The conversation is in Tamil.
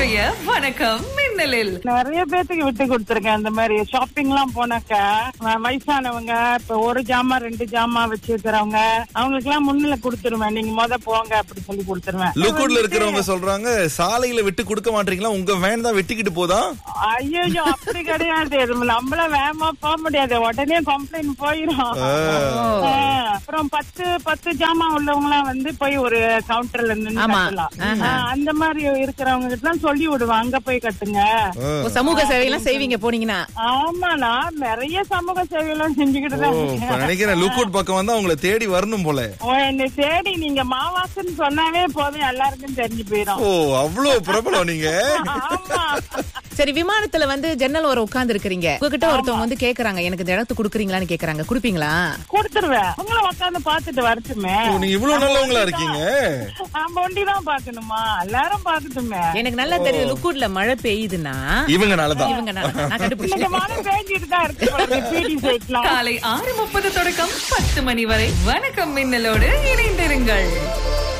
இன்றைய வணக்கம் மின்னலில் நிறைய பேத்துக்கு விட்டு கொடுத்துருக்கேன் இந்த மாதிரி ஷாப்பிங் எல்லாம் போனாக்கா வ- வயசானவங்க இப்ப ஒரு ஜாமா ரெண்டு ஜாமா வச்சிருக்கிறவங்க அவங்களுக்கு எல்லாம் முன்னில கொடுத்துருவேன் நீங்க முத போங்க அப்படி சொல்லி கொடுத்துருவேன் லுக்கூட்ல இருக்கிறவங்க சொல்றாங்க சாலையில விட்டு கொடுக்க மாட்டீங்களா உங்க வேன் தான் வெட்டிக்கிட்டு போதா ஐயோ அப்படி கிடையாது நம்மள வேகமா போக முடியாது உடனே கம்ப்ளைண்ட் போயிரும் ஆ, அப்புறம் பத்து பத்து ஜாமா உள்ளவங்க எல்லாம் வந்து போய் ஒரு கவுண்டர்ல நின்னு ஆமா. கட்டலாம் ஆ, அந்த மாதிரி இருக்கிறவங்க கிட்ட எல்லாம் சொல்லி விடுவேன் அங்க போய் கட்டுங்க ஓ, சமூக சேவையெல்லாம் செய்வீங்க போனீங்கன்னா ஆமா நான் நிறைய சமூக சேவை எல்லாம் செஞ்சுக்கிட்டு ஓ தான் இப்ப இருக்கேன். நினைக்கிறேன் லுக்கூட் பக்கம் வந்தா உங்களை தேடி வரணும் போல ஓ, என்னை தேடி நீங்க மாவாசன்னு சொன்னாவே போதும் எல்லாருக்கும் தெரிஞ்சு போயிடும் ஓ அவ்வளவு பிரபலம் நீங்க ஆமா சரி விமானத்துல வந்து ஜன்னல் ஓரம் உட்கார்ந்து இருக்கிறீங்க உங்ககிட்ட ஒருத்தவங்க வந்து கேக்குறாங்க எனக்கு இந்த இடத்து குடுக்குறீங்களான்னு கேக்குறாங்க குடுப்பீங்களா கொடுத்துருவேன் உங்களை உட்காந்து பாத்துட்டு வரட்டுமே ஓ, நீங்க இவ்வளவு நல்லவங்களா இருக்கீங்க நம்ம ஒண்டிதான் பாக்கணுமா எல்லாரும் பாக்கட்டுமே எனக்கு நல்லா தெரியுது லுக்கூட்ல மழை பெய்யுதுன்னா இவங்கனாலதான் இவங்க நான் நான் இன்னைக்கு கண்டுபிடிச்சேன் மழை பேஞ்சிட்டு தான் இருக்கு பீடி சைட்லாம் காலை ஆறு முப்பது தொடக்கம் பத்து மணி வரை வணக்கம் மின்னலோடு இணைந்திருங்கள்